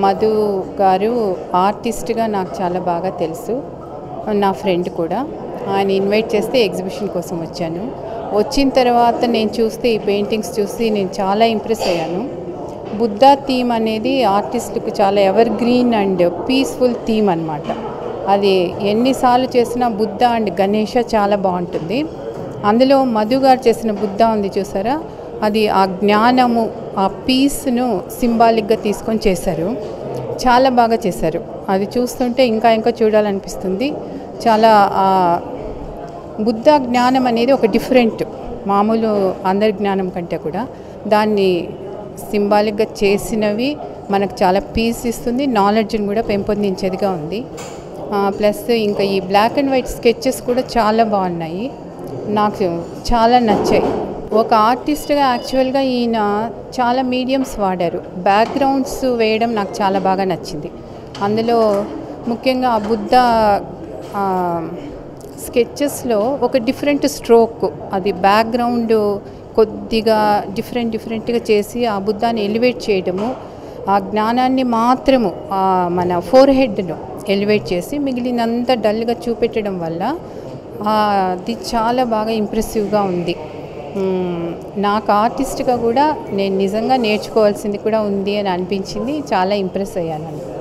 మధు గారు ఆర్టిస్ట్గా నాకు చాలా బాగా తెలుసు నా ఫ్రెండ్ కూడా ఆయన ఇన్వైట్ చేస్తే ఎగ్జిబిషన్ కోసం వచ్చాను వచ్చిన తర్వాత నేను చూస్తే ఈ పెయింటింగ్స్ చూసి నేను చాలా ఇంప్రెస్ అయ్యాను బుద్ధ థీమ్ అనేది ఆర్టిస్టులకు చాలా evergreen and peaceful theme అనమాట అది ఎన్నిసార్లు చేసినా బుద్ధ అండ్ గణేష చాలా బాగుంటుంది అందులో మధు గారు చేసిన బుద్ధ ఉంది చూసారా అది ఆ జ్ఞానము ఆ పీస్ను సింబాలిక్గా తీసుకొని చేశారు చాలా బాగా చేశారు అది చూస్తుంటే ఇంకా ఇంకా చూడాలనిపిస్తుంది చాలా ఆ బుద్ధ జ్ఞానం అనేది ఒక డిఫరెంట్ మామూలు అందరి జ్ఞానం కంటే కూడా దాన్ని సింబాలిక్గా చేసినవి మనకు చాలా పీస్ ఇస్తుంది నాలెడ్జ్ని కూడా పెంపొందించేదిగా ఉంది ప్లస్ ఇంకా ఈ బ్లాక్ అండ్ వైట్ స్కెచెస్ కూడా చాలా బాగున్నాయి నాకు చాలా నచ్చాయి ఒక ఆర్టిస్ట్గా యాక్చువల్గా ఈయన చాలా మీడియమ్స్ వాడారు బ్యాక్గ్రౌండ్స్ వేయడం నాకు చాలా బాగా నచ్చింది అందులో ముఖ్యంగా ఆ బుద్ధ ఆ, స్కెచెస్లో ఒక డిఫరెంట్ స్ట్రోక్ అది బ్యాక్గ్రౌండ్ కొద్దిగా డిఫరెంట్ డిఫరెంట్గా చేసి ఆ బుద్ధాన్ని ఎలివేట్ చేయడము ఆ జ్ఞానాన్ని మాత్రము ఆ మన ఫోర్ హెడ్ను ఎలివేట్ చేసి మిగిలినంత డల్గా చూపెట్టడం వల్ల ఆ, అది చాలా బాగా ఇంప్రెసివ్గా ఉంది మ్మ్, నాకు ఆర్టిస్ట్గా కూడా నేను నిజంగా నేర్చుకోవాల్సింది కూడా ఉంది అని అనిపించింది చాలా ఇంప్రెస్ అయ్యాను